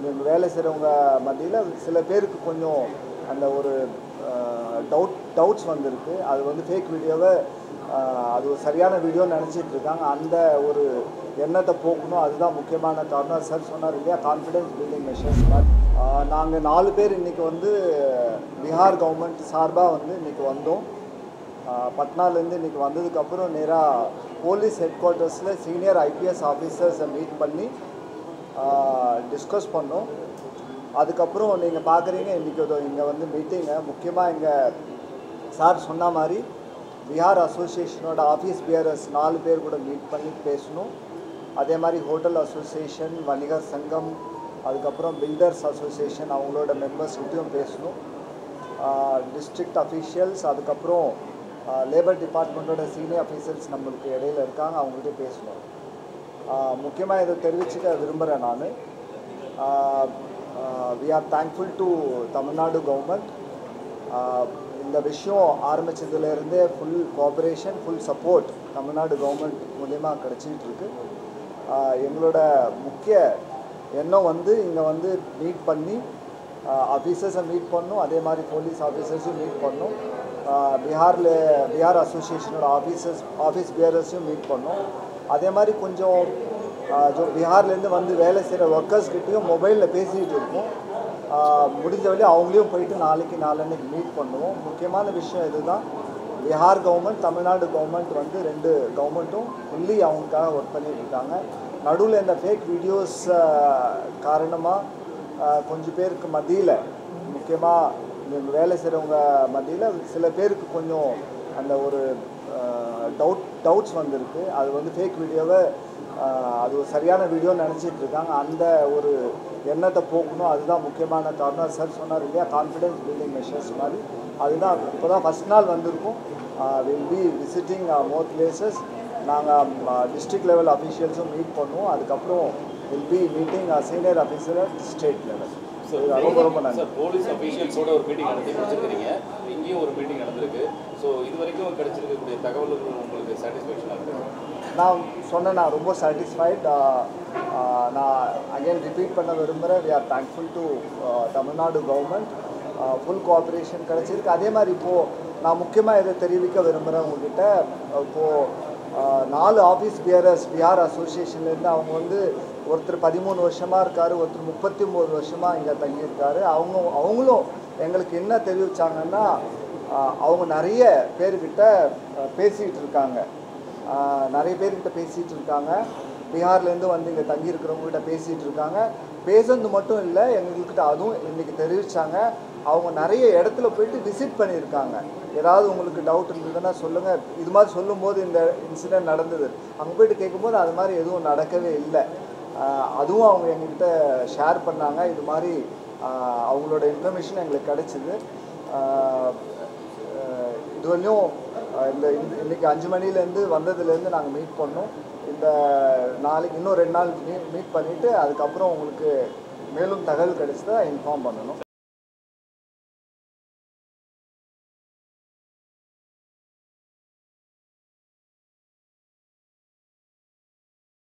இங்க வேலை செய்கிறவங்க மத்தியில் சில பேருக்கு கொஞ்சம் அந்த ஒரு டவுட் டவுட்ஸ் வந்திருக்கு அது வந்து ஃபேக் வீடியோவை அது ஒரு சரியான வீடியோன்னு நினச்சிட்டு இருக்காங்க அந்த ஒரு எண்ணத்தை போக்கணும் அதுதான் முக்கியமான காரணம் சார் சொன்னார் இல்லையா கான்ஃபிடன்ஸ் பில்டிங் மெஷர்ஸ் நாங்கள் நாலு பேர் இன்றைக்கி வந்து பீகார் கவர்மெண்ட் சார்பாக வந்து இன்றைக்கி வந்தோம் ஆஹ் பட்னாலேருந்து இன்றைக்கி வந்ததுக்கப்புறம் நேராக போலீஸ் ஹெட் குவார்ட்டர்ஸில் சீனியர் ஐபிஎஸ் ஆஃபீஸர்ஸை மீட் பண்ணி டிஸ்கஸ் பண்ணோம் அதுக்கப்புறம் நீங்கள் பார்க்குறீங்க இன்றைக்கி இங்கே வந்து மீட்டிங்கை முக்கியமாக இங்கே சார் சொன்ன மாதிரி பீகார் அசோசியேஷனோட ஆஃபீஸ் பியரர்ஸ் நாலு பேர் கூட மீட் பண்ணி பேசணும் அதே மாதிரி ஹோட்டல் அசோசியேஷன் வணிகர் சங்கம் அதுக்கப்புறம் பில்டர்ஸ் அசோசியேஷன் அவங்களோட மெம்பர்ஸ்கிட்டையும் பேசணும் டிஸ்ட்ரிக்ட் அஃபீஷியல்ஸ் அதுக்கப்புறம் லேபர் டிபார்ட்மெண்ட்டோட சீனியர் அஃபீஷியல்ஸ் நம்மளுக்கு இடையில இருக்காங்க அவங்ககிட்ட பேசணும் முக்கியமாக இதை தெரிவிச்சுக்க விரும்புகிறேன் நான் we are thankful to Tamil Nadu government இந்த விஷயம் ஆரம்பித்ததுலேருந்தே full cooperation full support Tamil Nadu government மூலயமா கிடச்சிக்கிட்டு இருக்கு ஆஹ் எங்களோட முக்கிய எண்ணம் வந்து இங்கே வந்து மீட் பண்ணி ஆஃபீஸர்ஸை மீட் பண்ணணும் அதே மாதிரி போலீஸ் ஆஃபீஸர்ஸையும் மீட் பண்ணணும் ஆஹ் பீகாரில் பீகார் அசோசியேஷனோட ஆஃபீஸர்ஸ் ஆஃபீஸ் பியரர்ஸையும் மீட் பண்ணோம் அதே மாதிரி கொஞ்சம் ஆஹ் ஜோ பீகார்லேருந்து வந்து வேலை செய்கிற ஒர்க்கர்ஸ்கிட்டையும் மொபைலில் பேசிகிட்டு இருக்கோம் ஆஹ் முடிஞ்ச வரையும் அவங்களையும் போயிட்டு நாளைக்கு நாளன்னைக்கு மீட் பண்ணுவோம் முக்கியமான விஷயம் இதுதான் பீகார் கவர்மெண்ட் தமிழ்நாடு கவர்மெண்ட் வந்து ரெண்டு கவர்மெண்ட்டும் ஃபுல்லி அவங்களுக்காக ஒர்க் பண்ணிட்டு இருக்காங்க நடுவில் இந்த ஃபேக் வீடியோஸ் காரணமாக கொஞ்சம் பேருக்கு மத்தியில் முக்கியமாக இந்த வேலை செய்கிறவங்க மத்தியில் சில பேருக்கு கொஞ்சம் அந்த ஒரு டவுட் டவுட்ஸ் வந்திருக்கு அது வந்து ஃபேக் வீடியோவை அது ஒரு சரியான வீடியோன்னு நினச்சிட்டு இருக்காங்க அந்த ஒரு எண்ணத்தை போக்கணும் அதுதான் முக்கியமான காரணம் சார் சொன்னார் இல்லையா கான்ஃபிடன்ஸ் பில்டிங் மெஷர்ஸ் மாதிரி அதுதான் இப்போ தான் ஃபஸ்ட் நாள் வந்திருக்கோம் will be visiting more places நாங்கள் டிஸ்ட்ரிக்ட் லெவல் அஃபீஷியல்ஸும் மீட் பண்ணுவோம் அதுக்கப்புறம் will be meeting senior officer at state level ரொம்ப ரொம்ப நன்றி சார் போலீஸ் அஃபீஷியல்ஸோட ஒரு மீட்டிங் நடத்தி முடிச்சிருக்கிறீங்க இங்கேயும் ஒரு மீட்டிங் நடந்திருக்கு ஸோ இது வரைக்கும் கிடைச்சிருக்கக்கூடிய தகவல்கள் உங்களுக்கு சாட்டிஸ்ஃபேக்ஷனாக இருக்கு நான் சொன்னேன் நான் ரொம்ப சாட்டிஸ்ஃபைட் நான் அகைன் ரிப்பீட் பண்ண விரும்புகிறேன் we are thankful to Tamil Nadu government full cooperation கிடச்சிருக்கு அதே மாதிரி இப்போது நான் முக்கியமாக இதை தெரிவிக்க விரும்புகிறேன் உங்ககிட்ட இப்போது நாலு ஆஃபீஸ் பியரர்ஸ் பிஆர் அசோசியேஷன்லேருந்து அவங்க வந்து ஒருத்தர் பதிமூணு வருஷமாக இருக்கார் ஒருத்தர் முப்பத்தி ஒம்பது வருஷமாக இங்கே தங்கியிருக்காரு அவங்க அவங்களும் எங்களுக்கு என்ன தெரிவிச்சாங்கன்னா ஆஹ் அவங்க நிறைய பேர்கிட்ட ஆஹ் பேசிகிட்டு இருக்காங்க ஆஹ் நிறைய பேர்கிட்ட பேசிகிட்டு இருக்காங்க பீகார்லேருந்து வந்து இங்கே தங்கி இருக்கிறவங்ககிட்ட பேசிகிட்டு இருக்காங்க பேசுறது மட்டும் இல்லை எங்கள்கிட்ட அதுவும் இன்றைக்கி தெரிவித்தாங்க அவங்க நிறைய இடத்துல போயிட்டு விசிட் பண்ணியிருக்காங்க ஏதாவது உங்களுக்கு டவுட் இருந்ததுன்னா சொல்லுங்கள் இது மாதிரி சொல்லும்போது இந்த இன்சிடென்ட் நடந்தது அங்கே போயிட்டு கேட்கும்போது அது மாதிரி எதுவும் நடக்கவே இல்லை ஆஹ் அதுவும் அவங்க எங்ககிட்ட ஷேர் பண்ணாங்க இது மாதிரி ஆஹ் அவங்களோட இன்ஃபர்மேஷன் எங்களுக்கு கிடச்சிது இதுவரையும் ஆஹ் இந்த இந்த- இன்னைக்கு அஞ்சு மணிலேருந்து வந்ததுலேருந்து நாங்கள் மீட் பண்ணோம் இந்த நாளைக்கு இன்னும் ரெண்டு நாள் மீட் மீட் பண்ணிவிட்டு அதுக்கப்புறம் உங்களுக்கு மேலும் தகவல் கிடைச்சதா இன்ஃபார்ம் பண்ணணும்